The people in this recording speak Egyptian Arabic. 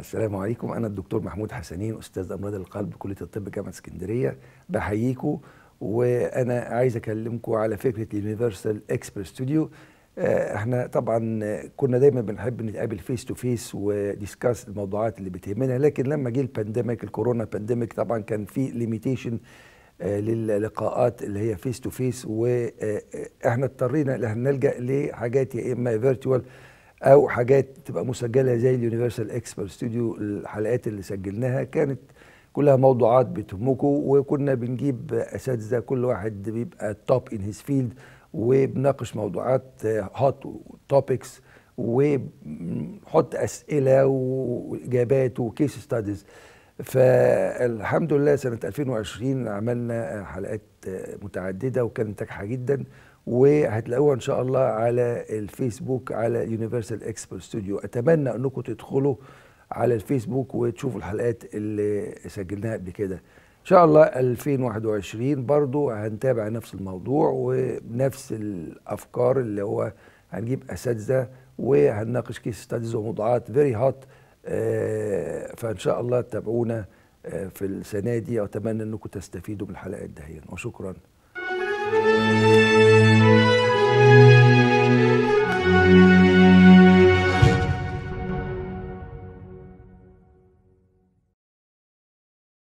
السلام عليكم انا الدكتور محمود حسنين استاذ امراض القلب كليه الطب جامعه اسكندريه بحييكم وانا عايز اكلمكم على فكره اليونيفرسال اكسبرت ستوديو احنا طبعا كنا دايما بنحب نتقابل فيس تو فيس وديسكاس الموضوعات اللي بتهمنا لكن لما جه البانديميك الكورونا بانديميك طبعا كان في ليميتيشن للقاءات اللي هي فيس تو فيس واحنا اضطرينا ان احنا نلجا لحاجات يا اما فيرتوال او حاجات تبقى مسجله زي اليونيفرسال اكسبرت ستوديو الحلقات اللي سجلناها كانت كلها موضوعات بتهمكم وكنا بنجيب اساتذه كل واحد بيبقى توب ان هيز فيلد وبناقش موضوعات هوت توبكس ونحط اسئله واجابات وكيس ستاديز فالحمد لله سنه 2020 عملنا حلقات متعدده وكانت ناجحه جدا وهتلاقوها ان شاء الله على الفيسبوك على يونيفرسال اكسبرت ستوديو اتمنى انكم تدخلوا على الفيسبوك وتشوفوا الحلقات اللي سجلناها قبل كده ان شاء الله 2021 برضو هنتابع نفس الموضوع ونفس الافكار اللي هو هنجيب اساتذه وهنناقش كيس ستاديز وموضوعات فيري هوت فان شاء الله تابعونا في السنه دي واتمنى انكم تستفيدوا من الحلقات دهيا وشكرا thank you